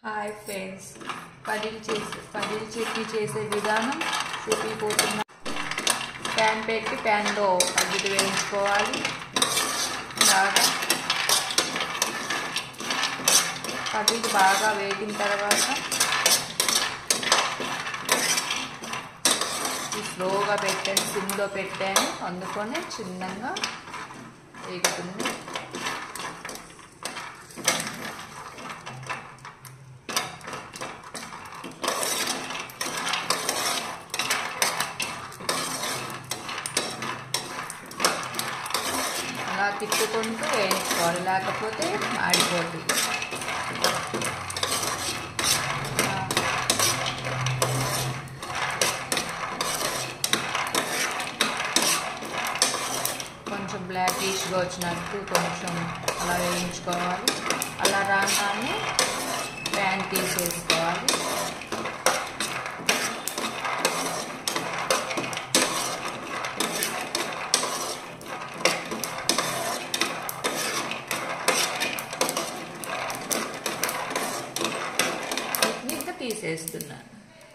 Hi friends పల్లీలు చేసే పల్లీలు చట్నీ చేసే విధానం చూపిపోతున్నా ప్యాన్ పెట్టి ప్యాన్లో పల్లీలు వేయించుకోవాలి బాగా పల్లీలు బాగా వేగిన తర్వాత ఇది స్లోగా పెట్టాను సిమ్లో పెట్టాను అందుకనే చిన్నగా వేగుతుంది అలా తిప్పుకుంటూ వేయించుకోవాలి లేకపోతే మాడిపోతుంది కొంచెం బ్లాకిష్గా వచ్చినట్టు కొంచెం అలా వేయించుకోవాలి అలా రాగానే ప్యాన్ తీసేసుకోవాలి వీటిని ఇంకా తీసేస్తున్నాను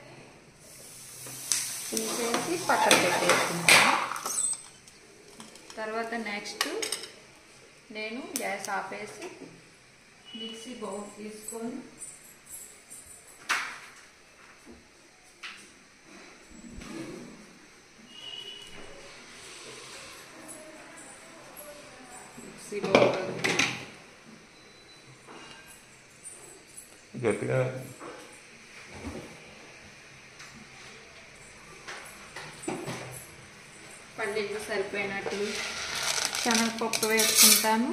తీసేసి పక్కన పెట్టేసుకుంటాను తర్వాత నెక్స్ట్ నేను గ్యాస్ ఆపేసి మిక్సీ బౌల్ తీసుకొని మిక్సీ బౌల్ గట్టిగా పల్లీలు సరిపోయినట్టు శనగపప్పు వేసుకుంటాను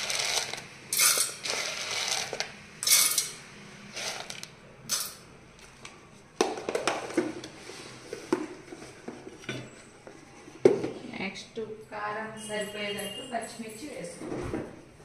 నెక్స్ట్ కారం సరిపోయేటట్టు పచ్చిమిర్చి వేసుకుంటాను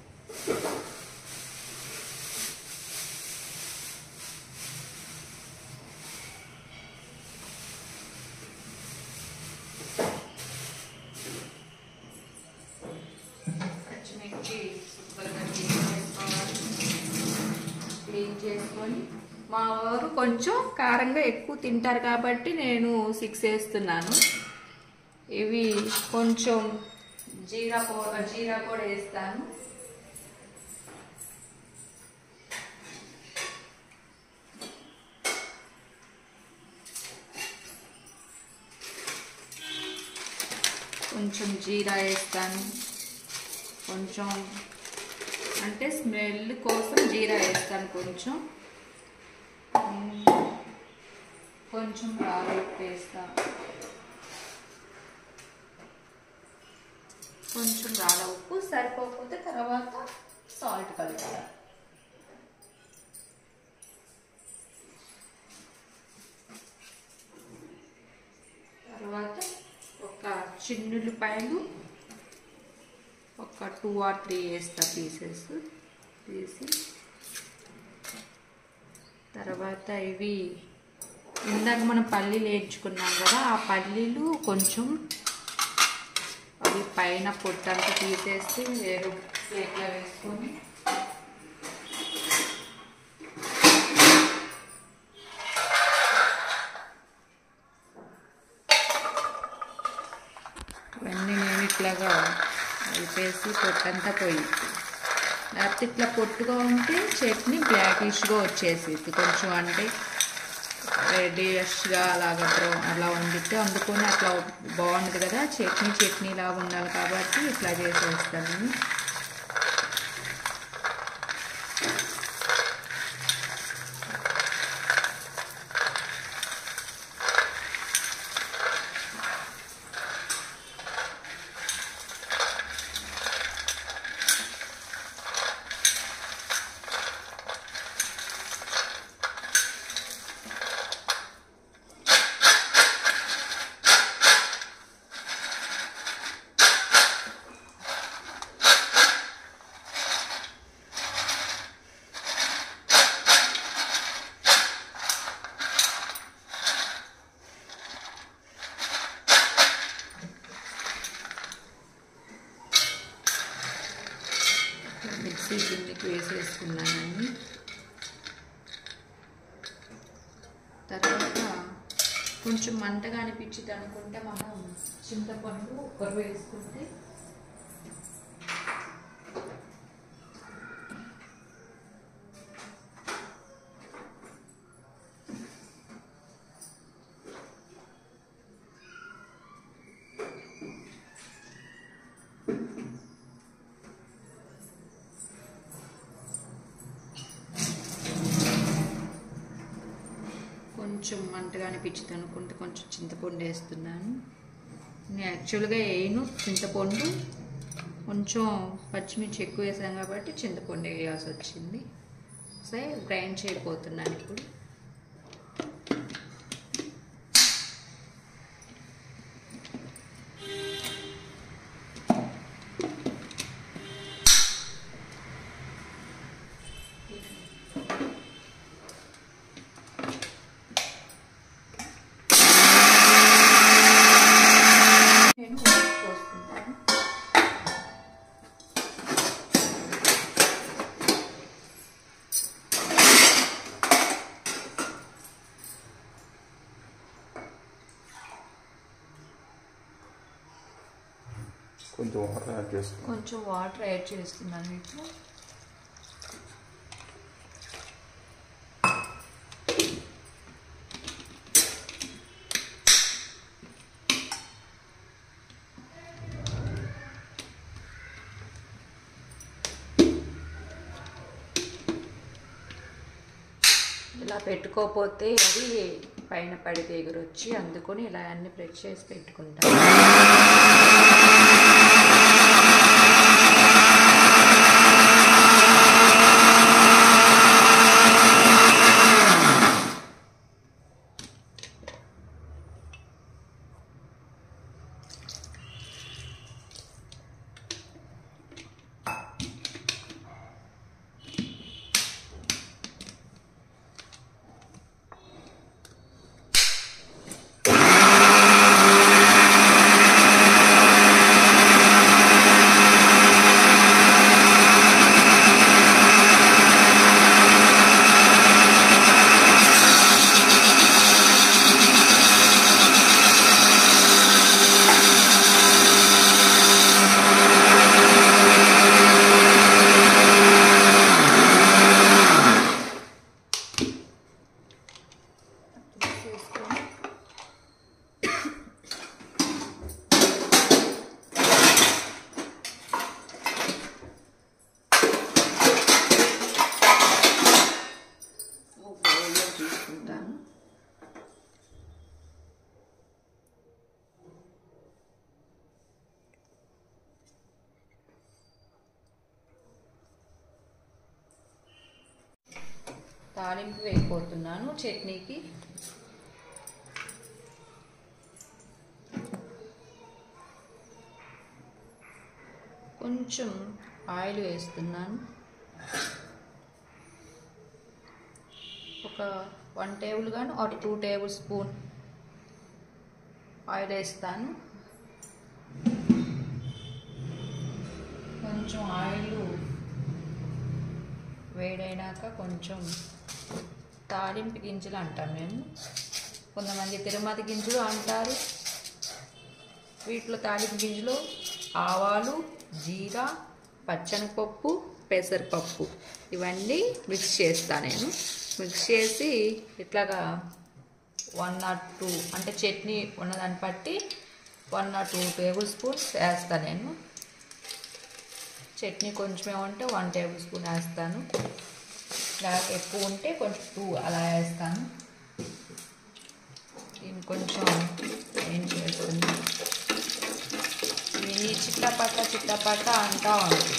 పచ్చిమిర్చి శుభ్రంగా క్లీన్ చేసుకోవాలి క్లీన్ చేసుకొని మా వారు కొంచెం కారంగా ఎక్కువ తింటారు కాబట్టి నేను సిక్స్ వేస్తున్నాను ఇవి కొంచెం జీరా పౌ జీరా కూడా వేస్తాను కొంచెం జీరా వేస్తాను కొంచెం అంటే స్మెల్ కోసం జీరా వేస్తాను కొంచెం ఉమ్, కొంచెం రావి ఉప్పు వేస్తాను కొంచెం రాళ్ళ ఉప్పు సరిపోకపోతే తర్వాత సాల్ట్ కలుపుతాను తర్వాత ఒక చిన్నుల్లిపాయలు ఒక టూ ఆర్ త్రీ వేస్తా పీసెస్ తీసి తర్వాత ఇవి ఇందాక మనం పల్లీలు వేయించుకున్నాం కదా ఆ పల్లీలు కొంచెం అవి పైన పొట్టంతా తీసేసి వేరు ప్లేట్లో వేసుకొని ఇవన్నీ నేను ఇట్లాగా కలిపేసి పొట్టంతా పోయి లేకపోతే ఇట్లా పొట్టుగా ఉంటే చట్నీ బ్లాకిష్గా వచ్చేసి కొంచెం అంటే రెడ్డిష్గా అలాగా బ్రౌన్ అలా వండితే అందుకొని అట్లా బాగుండదు కదా చట్నీ చట్నీ లాగా ఉండాలి కాబట్టి ఇట్లా చేసేస్తాను మిక్సీ గిన్నెకి వేసేసుకున్నానండి తర్వాత కొంచెం మంటగా అనిపించింది అనుకుంటే మనం చింతపండు ఉప్పరు వేసుకుంటే కొంచెం మంటగా అనిపించింది అనుకుంటే కొంచెం చింతపండు వేస్తున్నాను నేను యాక్చువల్గా వేయను చింతపండు కొంచెం పచ్చిమిర్చి ఎక్కువ వేసాం కాబట్టి చింతపండు వేయాల్సి వచ్చింది సరే గ్రైండ్ చేయబోతున్నాను ఇప్పుడు నేను వాటర్ పోసుకుంటాను కొంచెం వాటర్ యాడ్ చేసుకున్నాం కొంచెం వాటర్ యాడ్ చేస్తున్నాను ఇప్పుడు ఇలా పెట్టుకోకపోతే అది పైన పడితే ఎగురొచ్చి అందుకొని ఇలా అన్ని ప్రెస్ చేసి పెట్టుకుంటాను చేసుకొని ఒక బౌల్లో తీసుకుంటాను తాలింపు వేయబోతున్నాను చట్నీకి కొంచెం ఆయిల్ వేస్తున్నాను ఒక వన్ టేబుల్ కానీ ఒక టూ టేబుల్ స్పూన్ ఆయిల్ వేస్తాను కొంచెం ఆయిల్ వేడైనాక కొంచెం తాలింపు గింజలు అంటాం మేము కొంతమంది తిరుమతి గింజలు అంటారు వీటిలో తాలింపు గింజలు ఆవాలు జీరా పచ్చనిపప్పు పెసరపప్పు ఇవన్నీ మిక్స్ చేస్తా నేను మిక్స్ చేసి ఇట్లాగా వన్ నాట్ టూ అంటే చట్నీ ఉన్నదాన్ని బట్టి one not two tablespoons వేస్తా నేను చట్నీ కొంచెమే ఉంటే వన్ టేబుల్ స్పూన్ వేస్తాను లేక ఎక్కువ ఉంటే కొంచెం టూ అలా వేస్తాను దీన్ని కొంచెం ఏం చేస్తుంది ఇది చిట్టపట్ట చిట్టపట్ట అంటా ఉంది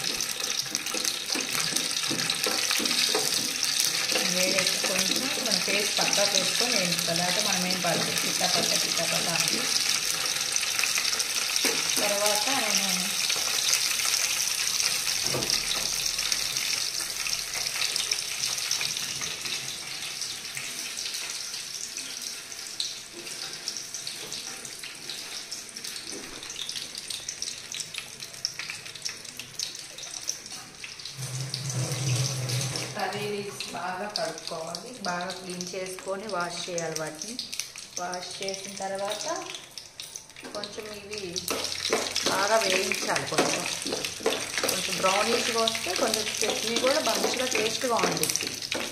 వేడెక్కి కొంచెం మన ఫేస్ పక్కా పెట్టుకొని వేయించుకోవాలి అయితే మనం ఏం పడదు చిట్టపట్ట చిట్టపట్ట అంది తర్వాత నేను కర్రీ బాగా కడుక్కోవాలి బాగా క్లీన్ చేసుకొని వాష్ చేయాలి వాటిని వాష్ చేసిన తర్వాత కొంచెం ఇవి బాగా వేయించాలి కొంచెం కొంచెం బ్రౌనీస్గా వస్తే కొంచెం చట్నీ కూడా మంచిగా టేస్ట్గా ఉండిద్ది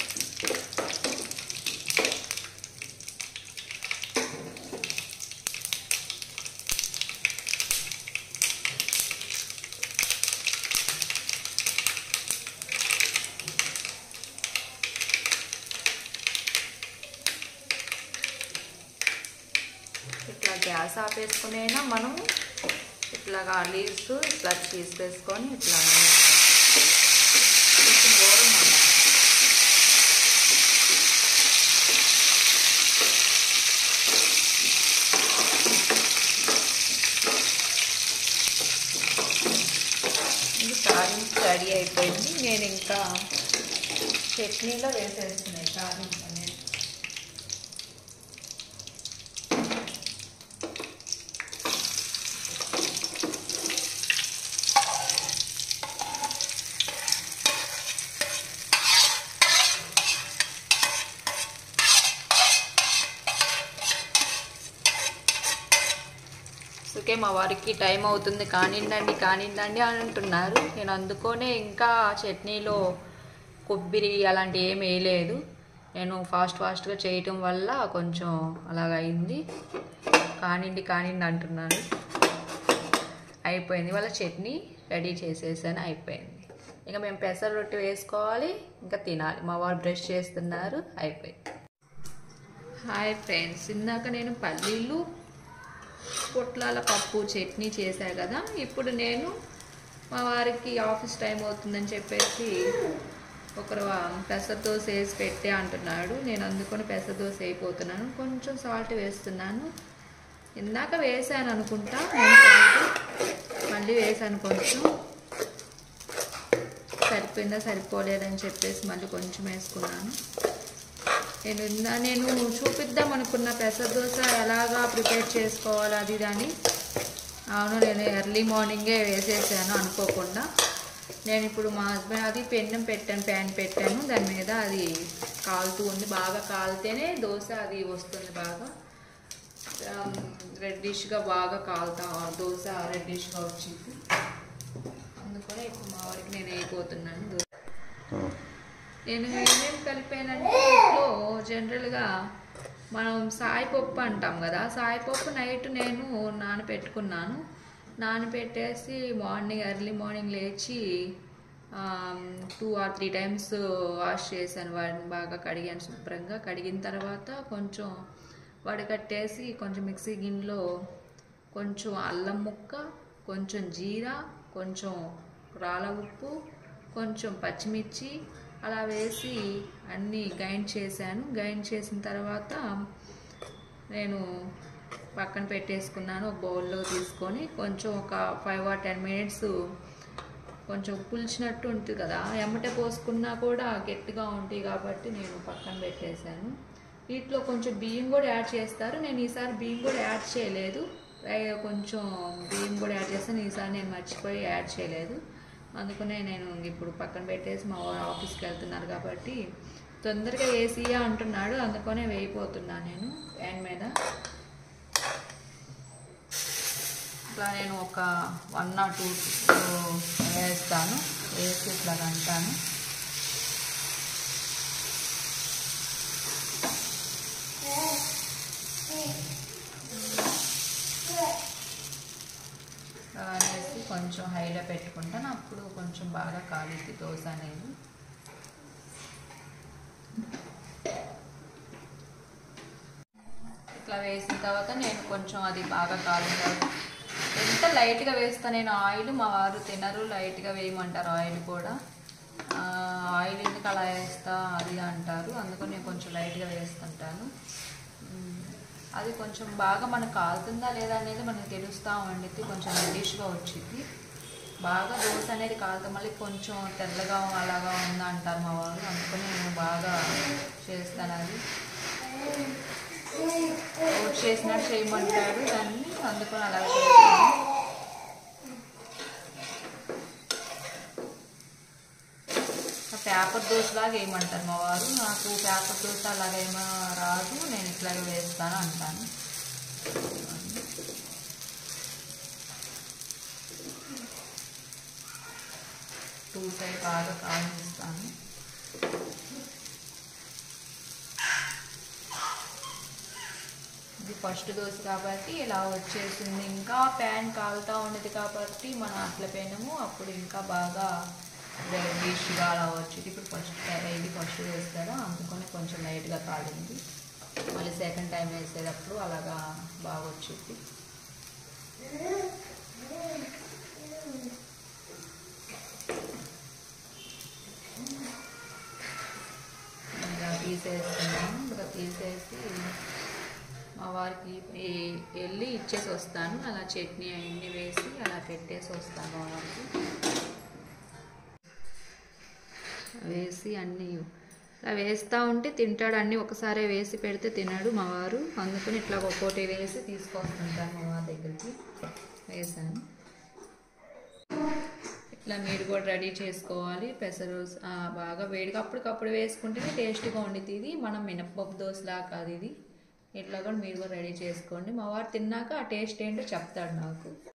ఇట్లా గ్యాస్ ఆపేసుకునైనా మనం ఇట్లాగా లీవ్స్ ఇట్లా తీసేసుకొని ఇట్లా వేసుకోవాలి. కొంచెం దూరం ఉండాలి. ఇది తాలింపు రెడీ అయిపోయింది నేను ఇంకా చట్నీలో వేసేస్తున్నాయి తాలింపు అనేది అందుకే మా వారికి టైం అవుతుంది కానివ్వండి కానివ్వండి అని అంటున్నారు నేను అందుకోనే ఇంకా చట్నీలో కొబ్బరి అలాంటి ఏం వేయలేదు నేను ఫాస్ట్ ఫాస్ట్గా చేయటం వల్ల కొంచెం అలాగ అయింది కానివ్వండి కానివ్వండి అంటున్నాను అయిపోయింది వాళ్ళ చట్నీ రెడీ చేసేసాను అయిపోయింది ఇక మేము పెసర రొట్టె వేసుకోవాలి ఇంకా తినాలి మా వారు బ్రష్ చేస్తున్నారు అయిపోయింది హాయ్ ఫ్రెండ్స్ ఇందాక నేను పల్లీలు పొట్లాల పప్పు చట్నీ చేశా కదా ఇప్పుడు నేను మా వారికి ఆఫీస్ టైం అవుతుందని చెప్పేసి ఒకరు పెసర దోశ వేసి పెట్టే అంటున్నాడు నేను అందుకొని పెసర దోశ అయిపోతున్నాను కొంచెం సాల్ట్ వేస్తున్నాను ఇందాక వేసాను అనుకుంటా నేను సాల్ట్ మళ్ళీ వేసాను కొంచెం సరిపోయిందా సరిపోలేదని చెప్పేసి మళ్ళీ కొంచెం వేసుకున్నాను నేను ఇందా నేను చూపిద్దాం అనుకున్న పెసర దోశ ఎలాగా ప్రిపేర్ చేసుకోవాలి అది దాని అవును నేను ఎర్లీ మార్నింగే వేసేసాను అనుకోకుండా నేను ఇప్పుడు మా హస్బెండ్ అది పెన్నం పెట్టాను ప్యాన్ పెట్టాను దాని మీద అది కాలుతూ ఉంది బాగా కాలితేనే దోశ అది వస్తుంది బాగా రెడ్డిష్గా బాగా కాలుతా దోశ రెడ్డిష్గా వచ్చింది అందుకనే ఇప్పుడు మా వారికి నేను వేయబోతున్నాను దోశ నేను ఏమేమి కలిపానంటే ఇంట్లో జనరల్గా మనం సాయిపప్పు అంటాం కదా సాయిపప్పు నైట్ నేను నానబెట్టుకున్నాను నానబెట్టేసి మార్నింగ్ ఎర్లీ మార్నింగ్ లేచి two or three times wash చేశాను వాటిని బాగా కడిగాను శుభ్రంగా కడిగిన తర్వాత కొంచెం వడకట్టేసి కొంచెం మిక్సీ గిన్నెలో కొంచెం అల్లం ముక్క కొంచెం జీరా కొంచెం రాళ్ళ ఉప్పు కొంచెం పచ్చిమిర్చి అలా వేసి అన్నీ గైండ్ చేశాను గైండ్ చేసిన తర్వాత నేను పక్కన పెట్టేసుకున్నాను ఒక బౌల్లో తీసుకొని కొంచెం ఒక ఫైవ్ ఆర్ టెన్ మినిట్స్ కొంచెం పులిచినట్టు ఉంటుంది కదా ఎమ్మటే పోసుకున్నా కూడా గట్టిగా ఉంటాయి కాబట్టి నేను పక్కన పెట్టేశాను వీటిలో కొంచెం బియ్యం కూడా యాడ్ చేస్తారు నేను ఈసారి బియ్యం కూడా యాడ్ చేయలేదు రై- కొంచెం బియ్యం కూడా యాడ్ చేస్తాను ఈసారి నేను మర్చిపోయి యాడ్ చేయలేదు అందుకనే నేను ఇప్పుడు పక్కన పెట్టేసి మా వారు ఆఫీస్కి వెళ్తున్నారు కాబట్టి తొందరగా వేసియా అంటున్నాడు అందుకనే వేయిపోతున్నాను నేను ప్యాన్ మీద ఇట్లా నేను ఒక వన్ ఆర్ టూ వేస్తాను వేసి ఇట్లా అంటాను అనేసి కొంచెం హైలో పెట్టుకుంటాను అప్పుడు కొంచెం బాగా కాలిద్ది దోశ అనేది ఇట్లా వేసిన తర్వాత నేను కొంచెం అది బాగా కాలిన తర్వాత ఎంత లైట్గా వేస్తా నేను ఆయిల్ మా వారు తినరు లైట్గా వేయమంటారు ఆయిల్ కూడా ఆ, ఆయిల్ ఎందుకు అలా వేస్తా అది అంటారు అందుకని నేను కొంచెం లైట్గా వేస్తుంటాను ఉమ్, అది కొంచెం బాగా మనకు కాలుతుందా లేదా అనేది మనకు తెలుస్తూ ఉండిద్ది కొంచెం రెడ్డిష్గా వచ్చింది బాగా దోశ అనేది కాలుతా మళ్ళీ కొంచెం తెల్లగా అలాగా ఉందా అంటారు మా వాళ్ళు అందుకని నేను బాగా చేస్తాను అది ఓట్ చేసినట్టు చేయమంటారు దాన్ని అందుకని అలా చేస్తాను ఆ పేపర్ దోశ లాగా వేయమంటారు మా వారు నాకు పేపర్ దోశ అలాగ ఏమో రాదు నేను ఇట్లాగే వేస్తాను అంటాను టూ సైడ్ బాగా కాల్చిస్తాను ఇది ఫస్ట్ దోశ కాబట్టి ఇలా వచ్చేసింది ఇంకా ప్యాన్ కాలుతూ ఉండేది కాబట్టి మన అట్ల పెనము అప్పుడు ఇంకా బాగా రెడ్డిష్గా అలా వచ్చేది ఇప్పుడు ఫస్ట్ ఇది ఫస్ట్ దోశ కదా అందుకని కొంచెం లైట్గా కాలింది మళ్ళీ సెకండ్ టైం వేసేటప్పుడు అలాగా బాగా వచ్చింది ఇలా తీసేస్తున్నాను ఇలా తీసేసి మా వారికి ఈ- వెళ్ళి ఇచ్చేసి వస్తాను అలా చట్నీ అవన్నీ వేసి అలా పెట్టేసి వస్తాను మా వారికి వేసి అన్నీ ఇలా వేస్తూ ఉంటే తింటాడు అన్నీ ఒకసారి వేసి పెడితే తినడు మా వారు అందుకని ఇట్లా ఒక్కోటి వేసి తీసుకొస్తుంటాను మా వారి దగ్గరికి వేసాను ఇట్లా మీరు కూడా రెడీ చేసుకోవాలి పెసరు ఆ, బాగా వేడిగా అప్పటికప్పుడు వేసుకుంటేనే టేస్ట్గా ఉండిద్ది ఇది మనం మినప్పప్పు దోశలా కాదు ఇది ఇట్లా కూడా మీరు కూడా రెడీ చేసుకోండి మా వారు తిన్నాక ఆ టేస్ట్ ఏంటో చెప్తాడు నాకు